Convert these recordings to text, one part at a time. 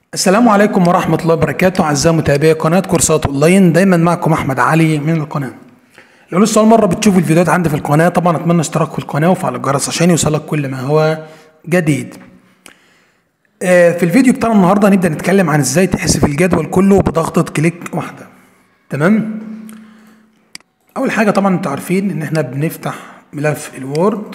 السلام عليكم ورحمة الله وبركاته أعزائي متابعي قناة كورسات أونلاين دايما معكم أحمد علي من القناة لو لسه أول مرة بتشوفوا الفيديوهات عندي في القناة طبعا أتمنى اشتراك في القناة وفعل الجرس عشان يوصلك كل ما هو جديد آه، في الفيديو بتاعنا النهاردة هنبدأ نتكلم عن ازاي تحذف الجدول كله بضغطة كليك واحدة تمام أول حاجة طبعا انتوا عارفين إن احنا بنفتح ملف الوورد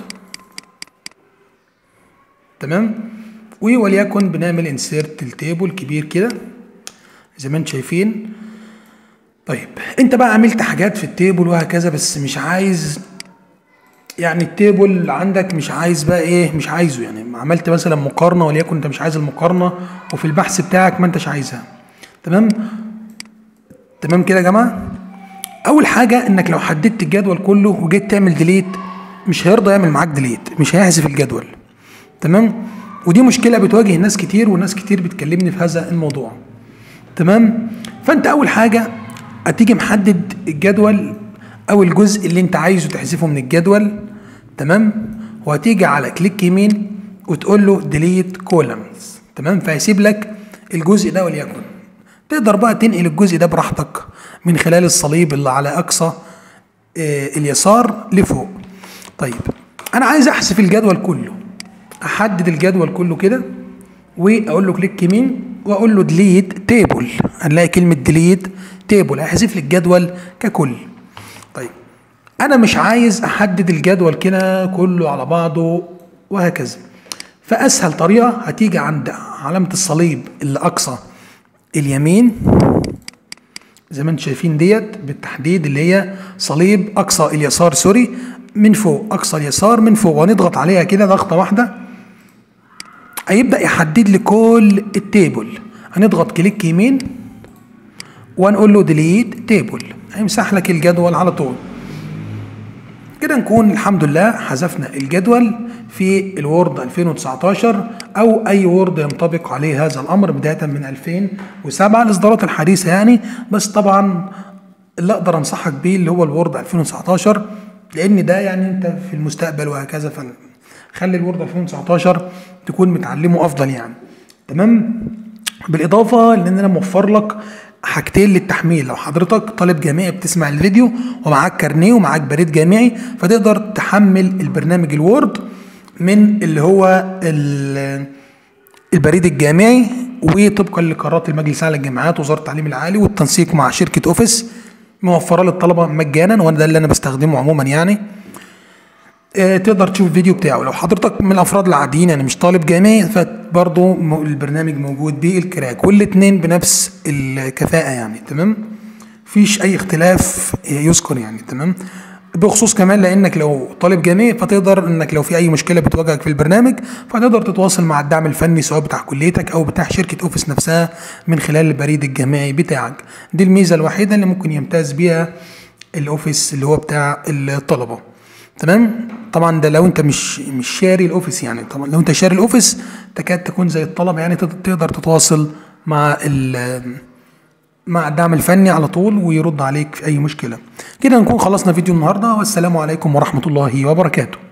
تمام وليكن بنعمل انسيرت التيبل كبير كده زي ما انتم شايفين طيب انت بقى عملت حاجات في التيبل وهكذا بس مش عايز يعني التيبل عندك مش عايز بقى ايه مش عايزه يعني عملت مثلا مقارنه وليكن انت مش عايز المقارنه وفي البحث بتاعك ما انتش عايزها تمام تمام كده يا جماعه اول حاجه انك لو حددت الجدول كله وجيت تعمل ديليت مش هيرضى يعمل معاك ديليت مش هيحذف الجدول تمام ودي مشكله بتواجه ناس كتير وناس كتير بتكلمني في هذا الموضوع تمام فانت اول حاجه هتيجي محدد الجدول او الجزء اللي انت عايزه تحذفه من الجدول تمام وهتيجي على كليك يمين وتقول له ديليت كولمز تمام فهيسيب لك الجزء ده وليكن تقدر بقى تنقل الجزء ده براحتك من خلال الصليب اللي على اقصى آه اليسار لفوق طيب انا عايز احذف الجدول كله احدد الجدول كله كده واقول له كليك يمين واقول له ديليت تيبل هنلاقي كلمه ديليت تيبل هيحذف لي الجدول ككل طيب انا مش عايز احدد الجدول كده كله على بعضه وهكذا فاسهل طريقه هتيجي عند علامه الصليب اللي اقصى اليمين زي ما انتم شايفين ديت بالتحديد اللي هي صليب اقصى اليسار سوري من فوق اقصى اليسار من فوق وهنضغط عليها كده ضغطه واحده هيبدا يحدد لي كل التيبل هنضغط كليك يمين ونقول له ديليت تيبل هيمسح لك الجدول على طول كده نكون الحمد لله حذفنا الجدول في الوورد 2019 او اي وورد ينطبق عليه هذا الامر بدايه من 2007 الاصدارات الحديثه يعني بس طبعا اللي اقدر انصحك بيه اللي هو الوورد 2019 لان ده يعني انت في المستقبل وهكذا فخلي الوورد 2019 تكون متعلمه افضل يعني تمام بالاضافه لان انا موفر لك حاجتين للتحميل لو حضرتك طالب جامعي بتسمع الفيديو ومعاك كارنيه ومعاك بريد جامعي فتقدر تحمل البرنامج الوورد من اللي هو البريد الجامعي وطبقا لقرارات المجلس الاعلى للجامعات وزاره التعليم العالي والتنسيق مع شركه اوفيس موفره للطلبه مجانا وانا ده اللي انا بستخدمه عموما يعني آه تقدر تشوف الفيديو بتاعه لو حضرتك من الافراد العاديين يعني مش طالب جامعي فبرضه البرنامج موجود بيه الكراك والاثنين بنفس الكفاءه يعني تمام مفيش اي اختلاف يذكر يعني تمام بخصوص كمان لانك لو طالب جامعي فتقدر انك لو في اي مشكله بتواجهك في البرنامج فتقدر تتواصل مع الدعم الفني سواء بتاع كليتك او بتاع شركه اوفيس نفسها من خلال البريد الجامعي بتاعك دي الميزه الوحيده اللي ممكن يمتاز بيها الاوفيس اللي هو بتاع الطلبه تمام طبعا ده لو انت مش مش شاري الاوفيس يعني طبعا لو انت شاري الاوفيس تكاد تكون زي الطلبه يعني تقدر تتواصل مع مع الدعم الفني على طول ويرد عليك في اي مشكله كده نكون خلصنا فيديو النهارده والسلام عليكم ورحمه الله وبركاته